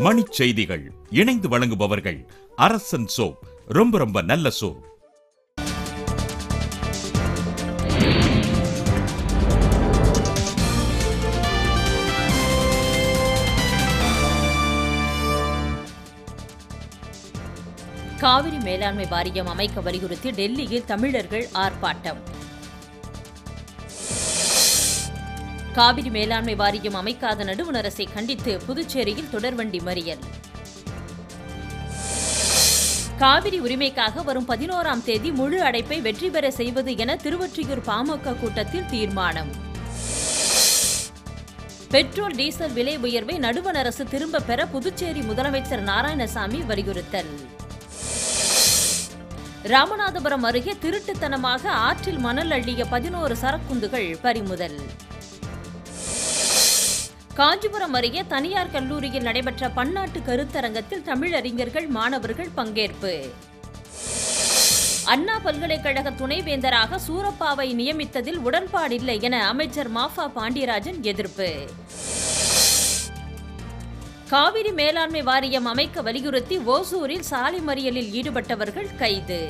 மணிச் செய்திகள் இணைந்து வழங்குபவர்கள் அரசன் சோப் ரொம்ப ரொம்ப நல்ல சோப் காவிரி மேலாண்மை வாரியம் அமைக்க வலியுறுத்தி டெல்லியில் தமிழர்கள் ஆர்ப்பாட்டம் காவிரி மேலாண்மை வாரியம் அமைக்காத நடுவண் அரசை கண்டித்து புதுச்சேரியில் தொடர்வண்டி மறியல் காவிரி உரிமைக்காக வரும் பதினோராம் தேதி முழு அடைப்பை வெற்றி பெற செய்வது என திருவொற்றியூர் பாமக கூட்டத்தில் தீர்மானம் பெட்ரோல் டீசல் விலை உயர்வை நடுவண் அரசு திரும்ப பெற புதுச்சேரி முதலமைச்சர் நாராயணசாமி வலியுறுத்தல் ராமநாதபுரம் அருகே திருட்டுத்தனமாக ஆற்றில் மணல் அள்ளிய பதினோரு சரக்குந்துகள் பறிமுதல் காஞ்சிபுரம் அருகே தனியார் கல்லூரியில் நடைபெற்ற பன்னாட்டு கருத்தரங்கத்தில் தமிழறிஞர்கள் மாணவர்கள் பங்கேற்பு அண்ணா பல்கலைக்கழக துணைவேந்தராக சூரப்பாவை நியமித்ததில் உடன்பாடில்லை என அமைச்சர் மாஃபா பாண்டியராஜன் எதிர்ப்பு காவிரி மேலாண்மை வாரியம் அமைக்க வலியுறுத்தி ஓசூரில் சாலை மறியலில் ஈடுபட்டவர்கள் கைது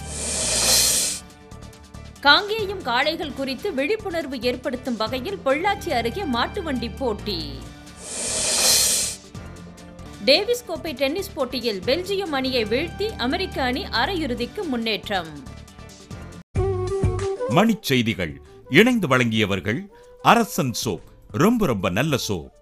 காங்கேயம் காளைகள் குறித்து விழிப்புணர்வு ஏற்படுத்தும் வகையில் பொள்ளாச்சி அருகே மாட்டு வண்டி போட்டி டேவிஸ் கோப்பை டென்னிஸ் போட்டியில் பெல்ஜியம் அணியை வீழ்த்தி அமெரிக்க அணி அரையிறுதிக்கு முன்னேற்றம் மணிச் செய்திகள் இணைந்து வழங்கியவர்கள் அரசன் சோப் ரொம்ப ரொம்ப நல்ல சோப்